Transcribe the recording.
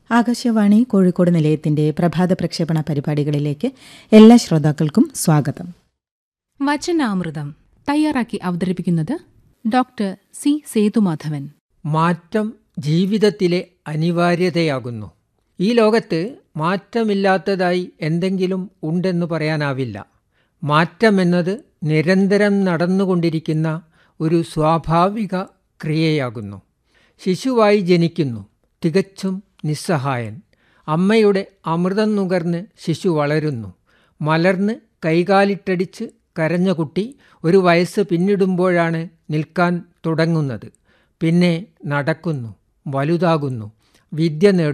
ആകാശവാണി കോഴിക്കോട് നിലയത്തിന്റെ പ്രഭാത പ്രക്ഷേപണ പരിപാടികളിലേക്ക് എല്ലാ ശ്രോതാക്കൾക്കും സ്വാഗതം വചനാമൃതം തയ്യാറാക്കി അവതരിപ്പിക്കുന്നത് ഡോക്ടർ സി സേതുമാധവൻ മാറ്റം ജീവിതത്തിലെ അനിവാര്യതയാകുന്നു ഈ ലോകത്ത് മാറ്റമില്ലാത്തതായി എന്തെങ്കിലും ഉണ്ടെന്ന് പറയാനാവില്ല മാറ്റമെന്നത് നിരന്തരം നടന്നുകൊണ്ടിരിക്കുന്ന ഒരു സ്വാഭാവിക ക്രിയയാകുന്നു ശിശുവായി ജനിക്കുന്നു തികച്ചും നിസ്സഹായൻ അമ്മയുടെ അമൃതം നുകർന്ന് ശിശു വളരുന്നു മലർന്ന് കൈകാലിട്ടടിച്ച് കരഞ്ഞ കുട്ടി ഒരു വയസ്സ് പിന്നിടുമ്പോഴാണ് നിൽക്കാൻ തുടങ്ങുന്നത് പിന്നെ നടക്കുന്നു വലുതാകുന്നു വിദ്യ നേടുന്നു